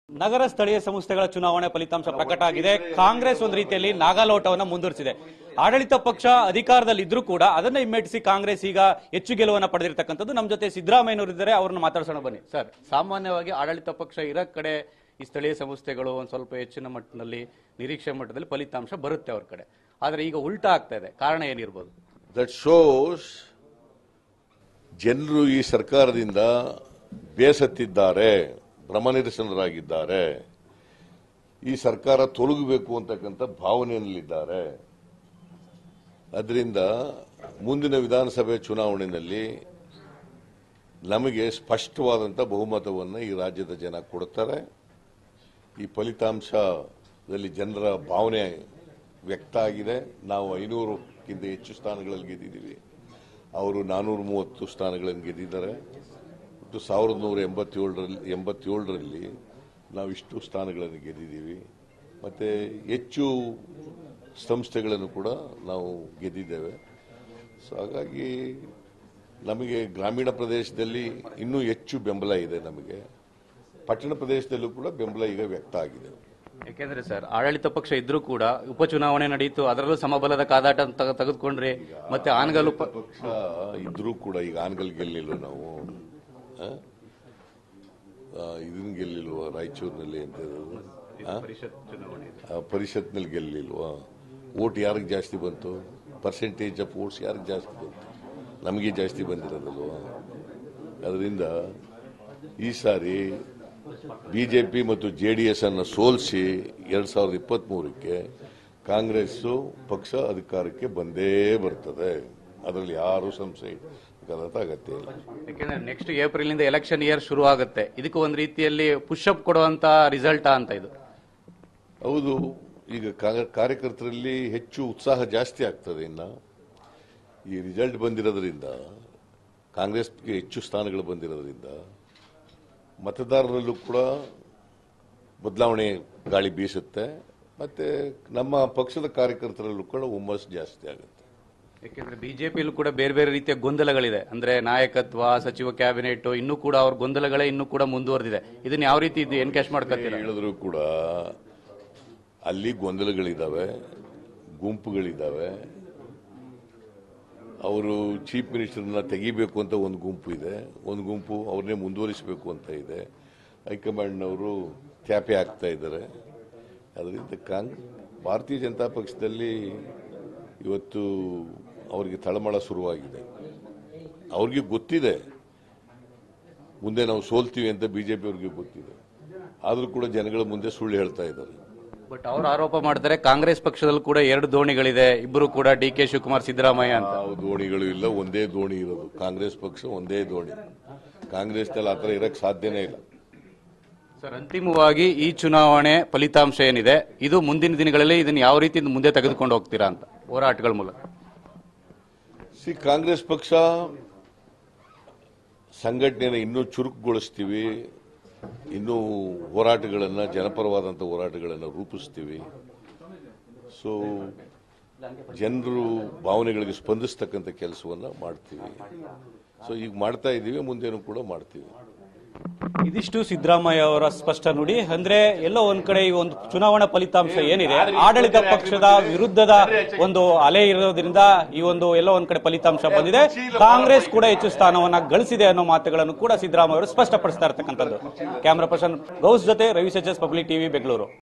ನಗರ ಸ್ಥಳೀಯ ಸಂಸ್ಥೆಗಳ ಚುನಾವಣೆ ಫಲಿತಾಂಶ ಪ್ರಕಟ ಆಗಿದೆ ಕಾಂಗ್ರೆಸ್ ಒಂದು ರೀತಿಯಲ್ಲಿ ನಾಗಾಲೋಟವನ್ನ ಮುಂದುವರಿಸಿದೆ ಆಡಳಿತ ಪಕ್ಷ ಅಧಿಕಾರದಲ್ಲಿದ್ರೂ ಕೂಡ ಅದನ್ನ ಹಿಮ್ಮೆಟ್ಟಿಸಿ ಕಾಂಗ್ರೆಸ್ ಈಗ ಹೆಚ್ಚು ಗೆಲುವನ್ನ ಪಡೆದಿರತಕ್ಕಂಥದ್ದು ನಮ್ಮ ಜೊತೆ ಸಿದ್ದರಾಮಯ್ಯನವರು ಇದ್ದಾರೆ ಅವ್ರನ್ನ ಮಾತಾಡ್ಸೋಣ ಬನ್ನಿ ಸರ್ ಸಾಮಾನ್ಯವಾಗಿ ಆಡಳಿತ ಪಕ್ಷ ಇರೋ ಕಡೆ ಈ ಸ್ಥಳೀಯ ಸಂಸ್ಥೆಗಳು ಒಂದ್ ಸ್ವಲ್ಪ ಹೆಚ್ಚಿನ ಮಟ್ಟದಲ್ಲಿ ನಿರೀಕ್ಷೆ ಮಟ್ಟದಲ್ಲಿ ಫಲಿತಾಂಶ ಬರುತ್ತೆ ಅವ್ರ ಕಡೆ ಆದ್ರೆ ಈಗ ಉಲ್ಟಾ ಆಗ್ತಾ ಇದೆ ಕಾರಣ ಏನಿರ್ಬೋದು ದಟ್ ಶೋಸ್ ಜನರು ಈ ಸರ್ಕಾರದಿಂದ ಬೇಸತ್ತಿದ್ದಾರೆ ಭ್ರಮನಿರಸನರಾಗಿದ್ದಾರೆ ಈ ಸರ್ಕಾರ ತೊಲಗಬೇಕು ಅಂತಕ್ಕಂಥ ಭಾವನೆಯಲ್ಲಿದ್ದಾರೆ ಅದರಿಂದ ಮುಂದಿನ ವಿಧಾನಸಭೆ ಚುನಾವಣೆಯಲ್ಲಿ ನಮಗೆ ಸ್ಪಷ್ಟವಾದಂಥ ಬಹುಮತವನ್ನು ಈ ರಾಜ್ಯದ ಜನ ಕೊಡ್ತಾರೆ ಈ ಫಲಿತಾಂಶದಲ್ಲಿ ಜನರ ಭಾವನೆ ವ್ಯಕ್ತ ಆಗಿದೆ ನಾವು ಐನೂರಕ್ಕಿಂತ ಹೆಚ್ಚು ಸ್ಥಾನಗಳಲ್ಲಿ ಗೆದ್ದಿದ್ದೀವಿ ಅವರು ನಾನೂರ ಮೂವತ್ತು ಸ್ಥಾನಗಳನ್ನು ಗೆದ್ದಿದ್ದಾರೆ ಮತ್ತು ಸಾವಿರದ ನೂರ ಎಂಬತ್ತೇಳರಲ್ಲಿ ಎಂಬತ್ತೇಳರಲ್ಲಿ ನಾವು ಇಷ್ಟು ಸ್ಥಾನಗಳನ್ನು ಗೆದ್ದಿದ್ದೀವಿ ಮತ್ತು ಹೆಚ್ಚು ಸಂಸ್ಥೆಗಳನ್ನು ಕೂಡ ನಾವು ಗೆದ್ದಿದ್ದೇವೆ ಸೊ ಹಾಗಾಗಿ ನಮಗೆ ಗ್ರಾಮೀಣ ಪ್ರದೇಶದಲ್ಲಿ ಇನ್ನೂ ಹೆಚ್ಚು ಬೆಂಬಲ ಇದೆ ನಮಗೆ ಪಟ್ಟಣ ಪ್ರದೇಶದಲ್ಲೂ ಕೂಡ ಬೆಂಬಲ ಈಗ ವ್ಯಕ್ತ ಆಗಿದೆ ಯಾಕೆಂದ್ರೆ ಸರ್ ಆಡಳಿತ ಪಕ್ಷ ಇದ್ರೂ ಕೂಡ ಉಪಚುನಾವಣೆ ನಡೀತು ಅದರಲ್ಲೂ ಸಮಬಲದ ಕಾದಾಟ ಅಂತ ತೆಗೆ- ತೆಗೆದುಕೊಂಡ್ರೆ ಮತ್ತೆ ಆನಗಲ್ ಉಪ ಪಕ್ಷ ಇದ್ರೂ ಕೂಡ ಈಗ ಆನ್ಗಲ್ ಗೆಲ್ಲಿಲ್ವ ನಾವು ಆ? ಆ, ಇದನ್ನ ಗೆಲ್ಲಿಲ್ವ ರಾಯಚೂರಿನಲ್ಲಿ ಅಂತ ಇರೋದು? ಆ? ಆ, ಪರಿಷತ್ನಲ್ಲಿ ಗೆಲ್ಲಿಲ್ವಾ ಓಟ್ ಯಾರಿಗೆ ಜಾಸ್ತಿ ಬಂತು ಪರ್ಸೆಂಟೇಜ್ ಆಫ್ ಓಟ್ಸ್ ಯಾರಿಗೆ ಜಾಸ್ತಿ ಬಂತು ನಮಗೆ ಜಾಸ್ತಿ ಬಂದಿರೋದಲ್ವಾ ಅದರಿಂದ ಈ ಸಾರಿ ಬಿಜೆಪಿ ಮತ್ತು ಜೆ ಡಿ ಎಸ್ ಅನ್ನು ಸೋಲಿಸಿ ಎರಡ್ ಸಾವಿರದ ಇಪ್ಪತ್ತ್ ಮೂರಕ್ಕೆ ಕಾಂಗ್ರೆಸ್ಸು ಪಕ್ಷ ಅಧಿಕಾರಕ್ಕೆ ಬಂದೇ ಬರ್ತದೆ ಅದರಲ್ಲಿ ಯಾರೂ ಸಂಶಯ ಇಡಬೇಕಾದಂಥ ಅಗತ್ಯ ಇಲ್ಲ ಯಾಕೆಂದ್ರೆ ನೆಕ್ಸ್ಟ್ ಏಪ್ರಿಲ್ ಇಂದ ಎಲೆಕ್ಷನ್ ಇಯರ್ ಶುರು ಆಗುತ್ತೆ ಇದಕ್ಕೆ ಒಂದ್ ರೀತಿಯಲ್ಲಿ ಪುಷ್ ಅಪ್ ಕೊಡುವಂತ ರಿಸಲ್ಟ್ ಅಂತ ಇದು ಹೌದು ಈಗ ಕಾ- ಕಾರ್ಯಕರ್ತರಲ್ಲಿ ಹೆಚ್ಚು ಉತ್ಸಾಹ ಜಾಸ್ತಿ ಆಗ್ತದೆ ಇನ್ನ ಈ ರಿಸಲ್ಟ್ ಬಂದಿರೋದ್ರಿಂದ ಕಾಂಗ್ರೆಸ್ಗೆ ಹೆಚ್ಚು ಸ್ಥಾನಗಳು ಬಂದಿರೋದ್ರಿಂದ ಮತದಾರರಲ್ಲೂ ಕೂಡ ಬದಲಾವಣೆ ಗಾಳಿ ಬೀಸುತ್ತೆ ಮತ್ತೆ ನಮ್ಮ ಪಕ್ಷದ ಕಾರ್ಯಕರ್ತರಲ್ಲೂ ಕೂಡ ಹುಮ್ಮಸ್ಸು ಜಾಸ್ತಿ ಆಗುತ್ತೆ ಯಾಕೆಂದ್ರೆ ಬಿಜೆಪಿಯಲ್ಲೂ ಕೂಡ ಬೇರೆ ಬೇರೆ ರೀತಿಯ ಗೊಂದಲಗಳಿದೆ ಅಂದ್ರೆ ನಾಯಕತ್ವ ಸಚಿವ ಕ್ಯಾಬಿನೆಟ್ ಇನ್ನೂ ಕೂಡ ಅವ್ರ ಗೊಂದಲಗಳೇ ಇನ್ನೂ ಕೂಡ ಮುಂದುವರೆದಿದೆ ಇದನ್ನ ಯಾವ ರೀತಿ ಇದು ಎನ್ಕ್ಯಾಶ್ ಮಾಡ್ಕೊತೀರಾ ಹೇಳಿದ್ರು ಕೂಡ ಅಲ್ಲಿ ಗೊಂದಲಗಳಿದ್ದಾವೆ ಗುಂಪುಗಳಿದ್ದಾವೆ ಅವರು ಚೀಫ್ ಮಿನಿಸ್ಟರ್ನ ತೆಗಿಬೇಕು ಅಂತ ಒಂದು ಗುಂಪು ಇದೆ ಒಂದು ಗುಂಪು ಅವ್ರನ್ನೇ ಮುಂದುವರಿಸಬೇಕು ಅಂತ ಇದೆ ಹೈಕಮಾಂಡ್ನವರು ತ್ಯಾಪೆ ಆಗ್ತಾ ಇದ್ದಾರೆ ಅದರಿಂದ ಕಾಂಗ್ ಭಾರತೀಯ ಜನತಾ ಪಕ್ಷದಲ್ಲಿ ಇವತ್ತು ಅವರಿಗೆ ತಳಮಳ ಶುರುವಾಗಿದೆ ಅವ್ರಿಗೆ ಗೊತ್ತಿದೆ ಮುಂದೆ ನಾವು ಸೋಲ್ತೀವಿ ಅಂತ ಬಿಜೆಪಿ ಅವ್ರಿಗೆ ಗೊತ್ತಿದೆ ಆದರೂ ಕೂಡ ಜನಗಳ ಮುಂದೆ ಸುಳ್ಳು ಹೇಳ್ತಾ ಇದ್ದಾರೆ ಬಟ್ ಅವ್ರು ಆರೋಪ ಮಾಡ್ತಾರೆ ಕಾಂಗ್ರೆಸ್ ಪಕ್ಷದಲ್ಲಿ ಕೂಡ ಎರಡು ದೋಣಿಗಳಿದೆ ಇಬ್ಬರು ಕೂಡ ಡಿ ಕೆ ಶಿವಕುಮಾರ್ ಸಿದ್ದರಾಮಯ್ಯ ಅಂತ ಯಾವ ದೋಣಿಗಳು ಇಲ್ಲ ಒಂದೇ ದೋಣಿ ಇರೋದು ಕಾಂಗ್ರೆಸ್ ಪಕ್ಷ ಒಂದೇ ದೋಣಿ ಕಾಂಗ್ರೆಸ್ನಲ್ಲಿ ಆ ಥರ ಇರಕ್ಕೆ ಸಾಧ್ಯನೇ ಇಲ್ಲ ಸರ್ ಅಂತಿಮವಾಗಿ ಈ ಚುನಾವಣೆ ಫಲಿತಾಂಶ ಏನಿದೆ ಇದು ಮುಂದಿನ ದಿನಗಳಲ್ಲಿ ಇದನ್ನ ಯಾವ ರೀತಿ ಮುಂದೆ ತೆಗೆದುಕೊಂಡು ಹೋಗ್ತೀರಾ ಅಂತ ಹೋರಾಟಗಳ ಮೂಲಕ ಸಿ ಕಾಂಗ್ರೆಸ್ ಪಕ್ಷ ಸಂಘಟನೆಯನ್ನು ಇನ್ನೂ ಚುರುಕುಗೊಳಿಸ್ತೀವಿ ಇನ್ನೂ ಹೋರಾಟಗಳನ್ನು ಜನಪರವಾದಂಥ ಹೋರಾಟಗಳನ್ನು ರೂಪಿಸ್ತೀವಿ ಸೊ ಜನರು ಭಾವನೆಗಳಿಗೆ ಸ್ಪಂದಿಸ್ತಕ್ಕಂಥ ಕೆಲಸವನ್ನು ಮಾಡ್ತೀವಿ ಸೊ ಈಗ ಮಾಡ್ತಾ ಇದ್ದೀವಿ ಮುಂದೇನು ಕೂಡ ಮಾಡ್ತೀವಿ ಇದಿಷ್ಟು ಸಿದ್ದರಾಮಯ್ಯ ಅವರ ಸ್ಪಷ್ಟ ನುಡಿ ಅಂದ್ರೆ ಎಲ್ಲೋ ಒಂದ್ ಕಡೆ ಈ ಒಂದು ಚುನಾವಣಾ ಫಲಿತಾಂಶ ಏನಿದೆ ಆಡಳಿತ ಪಕ್ಷದ ವಿರುದ್ಧದ ಒಂದು ಅಲೆ ಇರೋದ್ರಿಂದ ಈ ಒಂದು ಎಲ್ಲೋ ಒಂದ್ ಕಡೆ ಫಲಿತಾಂಶ ಬಂದಿದೆ ಕಾಂಗ್ರೆಸ್ ಕೂಡ ಹೆಚ್ಚು ಸ್ಥಾನವನ್ನ ಗಳಿಸಿದೆ ಅನ್ನೋ ಮಾತುಗಳನ್ನು ಕೂಡ ಸಿದ್ದರಾಮಯ್ಯ ಅವರು ಸ್ಪಷ್ಟಪಡಿಸ್ತಾ ಇರ್ತಕ್ಕಂಥದ್ದು ಕ್ಯಾಮ್ರಾ ಪರ್ಸನ್ ಗೌಸ್ ಜೊತೆ ರವಿ ಸಜ್ಜಸ್ ಪಬ್ಲಿಕ್ ಟಿವಿ ಬೆಂಗಳೂರು